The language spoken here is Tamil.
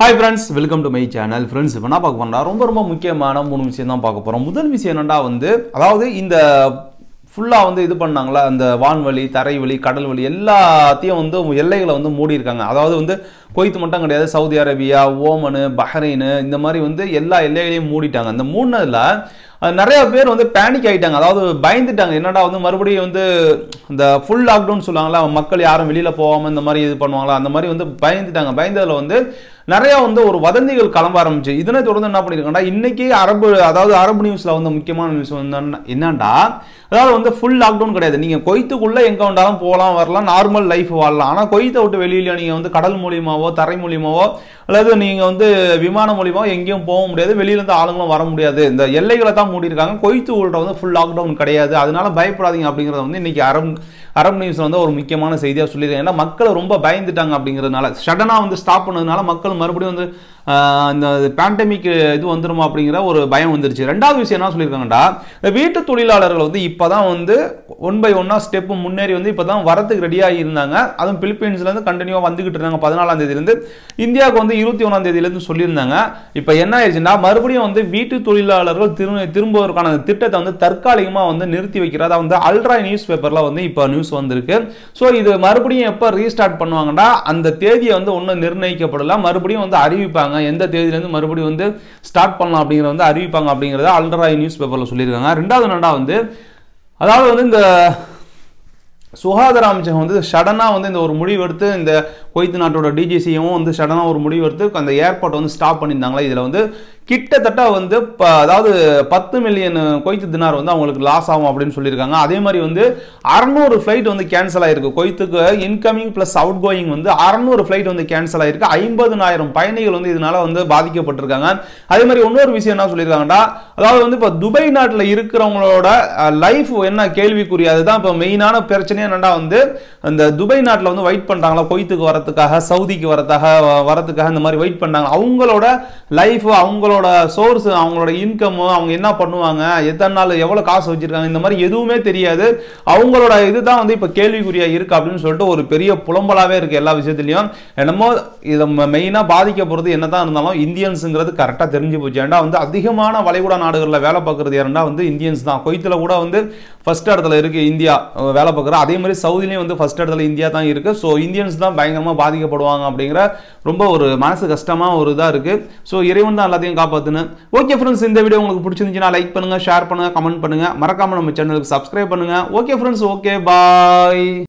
hi friends welcome to my channel friends இப்போ என்ன பார்க்க போறோம்னா ரொம்ப ரொம்ப முக்கியமான மூணு விஷயம் தான் பார்க்க போகிறோம் முதல் விஷயம் என்னடா வந்து அதாவது இந்த ஃபுல்லாக வந்து இது பண்ணாங்களா அந்த வான்வழி தரைவழி கடல் வழி எல்லாத்தையும் வந்து எல்லைகளை வந்து மூடி இருக்காங்க அதாவது வந்து குவைத் மட்டும் கிடையாது சவுதி அரேபியா ஓமனு பஹ்ரைனு இந்த மாதிரி வந்து எல்லா எல்லைகளையும் மூடிட்டாங்க அந்த மூணுல அஹ், நிறைய பேர் வந்து பேனிக் ஆயிட்டாங்க அதாவது பயந்துட்டாங்க என்னடா வந்து மறுபடியும் வந்து இந்த ஃபுல் லாக்டவுன் சொல்லுவாங்களா மக்கள் யாரும் வெளியில போகாம இந்த மாதிரி இது பண்ணுவாங்களா அந்த மாதிரி வந்து பயந்துட்டாங்க பயந்ததுல வந்து நிறைய வந்து ஒரு வதந்திகள் கிளம்ப ஆரம்பிச்சு இதனை தொடர்ந்து என்ன பண்ணிருக்காங்கன்னா இன்னைக்கு அரபு அதாவது அரபு நியூஸ்ல வந்து முக்கியமான நியூஸ் வந்து என்ன- என்னன்னா அதாவது வந்து ஃபுல் லாக்டவுன் கிடையாது நீங்க கொய்த்துக்குள்ள எங்க வேண்டாலும் போகலாம் வரலாம் நார்மல் லைஃப் வாழலாம் ஆனா கொய்த்தை விட்டு வெளியில நீங்க வந்து கடல் மூலியமாவோ தரை மூலியமாவோ அல்லது நீங்க வந்து விமானம் மூலியமாவோ எங்கேயும் போக முடியாது வெளியில இருந்து ஆளுங்களும் வர முடியாது இந்த எல்லைகளை தான் மூடி இருக்காங்க கொய்த்து உள்ள வந்து ஃபுல் லாக்டவுன் கிடையாது அதனால பயப்படாதீங்க அப்படிங்கறத வந்து இன்னைக்கு அரபு அரபு நியூஸ்ல வந்து ஒரு முக்கியமான செய்தியா சொல்லியிருக்காங்க ஏன்னா மக்கள் ரொம்ப பயந்துட்டாங்க அப்படிங்கிறதுனால சடனா வந்து ஸ்டாப் பண்ணதுனால மக்கள் மறுபடியும் வந்து ஆஹ், இந்த பேண்டமிக் இது வந்துருமா அப்படிங்கிற ஒரு பயம் வந்துருச்சு ரெண்டாவது விஷயம் என்ன சொல்லியிருக்காங்கடா இந்த வீட்டு தொழிலாளர்கள் வந்து இப்பதான் வந்து ஒன் பை ஒன்னா ஸ்டெப் முன்னேறி வந்து இப்பதான் வரத்துக்கு ரெடியாகி இருந்தாங்க அதுவும் பிலிப்பைன்ஸ்ல இருந்து கண்டினியூவா வந்துகிட்டு இருந்தாங்க பதினாலாம் தேதியிலேருந்து இந்தியாவுக்கு வந்து இருபத்தி ஒன்றாம் தேதியிலேருந்து சொல்லியிருந்தாங்க இப்போ என்ன ஆயிடுச்சுன்னா மறுபடியும் வந்து வீட்டு தொழிலாளர்கள் திரு திரும்புவதற்கான அந்த திட்டத்தை வந்து தற்காலிகமாக வந்து நிறுத்தி வைக்கிறதா வந்து அல்ட்ரா நியூஸ் பேப்பரில் வந்து இப்போ நியூஸ் வந்திருக்கு ஸோ இது மறுபடியும் எப்போ ரீஸ்டார்ட் பண்ணுவாங்கன்னா அந்த தேதியை வந்து ஒன்றும் நிர்ணயிக்கப்படல மறுபடியும் வந்து அறிவிப்பாங்க எந்த தேதியிலேருந்து மறுபடியும் வந்து ஸ்டார்ட் பண்ணலாம் அப்படிங்கிறத வந்து அறிவிப்பாங்க அப்படிங்கிறத அல்ட்ரா நியூஸ் பேப்பரில் சொல்லியிருக்காங்க ரெண்டாவது என்னடா வந்து அதாவது வந்து இந்த சுகாதார அமைச்சகம் வந்து சடனாக வந்து இந்த ஒரு முடிவு எடுத்து இந்த குவைத் நாட்டோட டிஜிசியும் வந்து சடனாக ஒரு முடிவு எடுத்து அந்த ஏர்போர்ட் வந்து ஸ்டாப் பண்ணியிருந்தாங்களா இதில் வந்து கிட்டத்தட்ட வந்து ப அதாவது பத்து மில்லியன் கொய்த்து தினார் வந்து அவங்களுக்கு லாஸ் ஆகும் அப்படின்னு சொல்லியிருக்காங்க அதே மாதிரி வந்து அறநூறு ஃப்ளைட் வந்து கேன்சல் ஆயிருக்கு கொய்த்துக்கு இன்கமிங் ப்ளஸ் அவுட் கோயிங் வந்து அறநூறு ஃப்ளைட் வந்து கேன்சல் ஆயிருக்கு ஐம்பதுனாயிரம் பயணிகள் வந்து இதனால வந்து பாதிக்கப்பட்டிருக்காங்க அதே மாதிரி இன்னொரு விஷயம் என்ன சொல்லியிருக்காங்கடா அதாவது வந்து இப்போ துபாய் நாட்டில் இருக்கிறவங்களோட லைஃப் என்ன கேள்விக்குறி அதுதான் இப்போ மெயினான பிரச்சனையே என்னடா வந்து அந்த துபாய் நாட்டில் வந்து வெயிட் பண்ணுறாங்களா கொய்த்துக்கு வரதுக்காக சவுதிக்கு வரதுக்காக வ- வரதுக்காக இந்த மாதிரி வெயிட் பண்ணாங்க அவங்களோட லைஃப் அவங்களோட சோர்ஸ் அவங்களோட இன்கம் அவங்க என்ன பண்ணுவாங்க எத்தனை நாள் எவ்வளோ காசு வச்சிருக்காங்க இந்த மாதிரி எதுவுமே தெரியாது அவங்களோட இதுதான் வந்து இப்போ கேள்விக்குறியா இருக்கு அப்படின்னு சொல்லிட்டு ஒரு பெரிய புலம்பலாவே இருக்கு எல்லா விஷயத்துலையும் என்னமோ இதை மெயினாக பாதிக்க போகிறது என்னதான் இருந்தாலும் இந்தியன்ஸுங்கிறது கரெக்டாக தெரிஞ்சு போச்சு ஏன்டா வந்து அதிகமான வளைகுடா நாடுகளில் வேலை பார்க்குறது யாருன்னா வந்து இந்தியன்ஸ் தான் கொய்த்தில் கூட வந்து ஃபர்ஸ்ட் இடத்துல இருக்கு இந்தியா அஹ் வேலை பார்க்குற அதே மாதிரி சவுதிலையும் வந்து ஃபர்ஸ்ட் இடத்துல இந்தியா தான் இருக்கு ஸோ இந்தியன்ஸ் தான் பயங்கரமாக பாதிக்கப்படுவாங்க அப்படிங்கிற ரொம்ப ஒரு மனசு கஷ்டமா ஒரு இதாக இருக்கு ஸோ இறைவன் தான் எல்லாத்தையும் காப்பாத்துன்னு ஓகே ஃப்ரெண்ட்ஸ் இந்த வீடியோ உங்களுக்கு பிடிச்சிருந்துச்சுன்னா லைக் பண்ணுங்க ஷேர் பண்ணுங்க கமெண்ட் பண்ணுங்க மறக்காம நம்ம சேனலுக்கு சப்ஸ்கிரைப் பண்ணுங்க ஓகே ஃப்ரெண்ட்ஸ் ஓகே பாய்